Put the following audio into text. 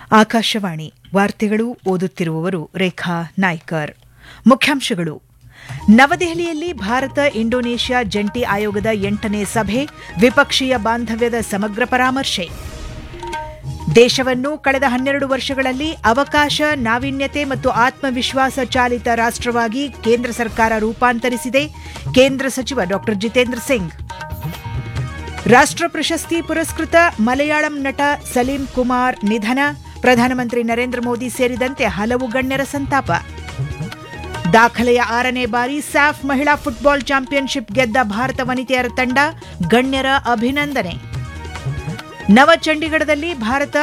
ಆಕಾಶವಾಣಿ ವಾರ್ತೆಗಳು ಓದುತ್ತಿರುವವರು ರೇಖಾ ನಾಯ್ಕರ್ ಮುಖ್ಯಾಂಶಗಳು ನವದೆಹಲಿಯಲ್ಲಿ ಭಾರತ ಇಂಡೋನೇಷ್ಯಾ ಜಂಟಿ ಆಯೋಗದ ಎಂಟನೇ ಸಭೆ ದ್ವಿಪಕ್ಷೀಯ ಬಾಂಧವ್ಯದ ಸಮಗ್ರ ಪರಾಮರ್ಶೆ ದೇಶವನ್ನು ಕಳೆದ ಹನ್ನೆರಡು ವರ್ಷಗಳಲ್ಲಿ ಅವಕಾಶ ನಾವೀನ್ಯತೆ ಮತ್ತು ಆತ್ಮವಿಶ್ವಾಸ ಚಾಲಿತ ರಾಷ್ಟವಾಗಿ ಕೇಂದ್ರ ಸರ್ಕಾರ ರೂಪಾಂತರಿಸಿದೆ ಕೇಂದ್ರ ಸಚಿವ ಡಾ ಜಿತೇಂದ್ರ ಸಿಂಗ್ ರಾಷ್ಟ್ರ ಪ್ರಶಸ್ತಿ ಪುರಸ್ಕೃತ ಮಲಯಾಳಂ ನಟ ಸಲೀಂ ಕುಮಾರ್ ನಿಧನ ಪ್ರಧಾನಮಂತ್ರಿ ನರೇಂದ್ರ ಮೋದಿ ಸೇರಿದಂತೆ ಹಲವು ಗಣ್ಯರ ಸಂತಾಪ ದಾಖಲೆಯ ಆರನೇ ಬಾರಿ ಸ್ಯಾಫ್ ಮಹಿಳಾ ಫುಟ್ಬಾಲ್ ಚಾಂಪಿಯನ್ಶಿಪ್ ಗೆದ್ದ ಭಾರತ ವನಿತೆಯರ ತಂಡ ಗಣ್ಯರ ಅಭಿನಂದನೆ ನವ ಚಂಡೀಗಢದಲ್ಲಿ ಭಾರತ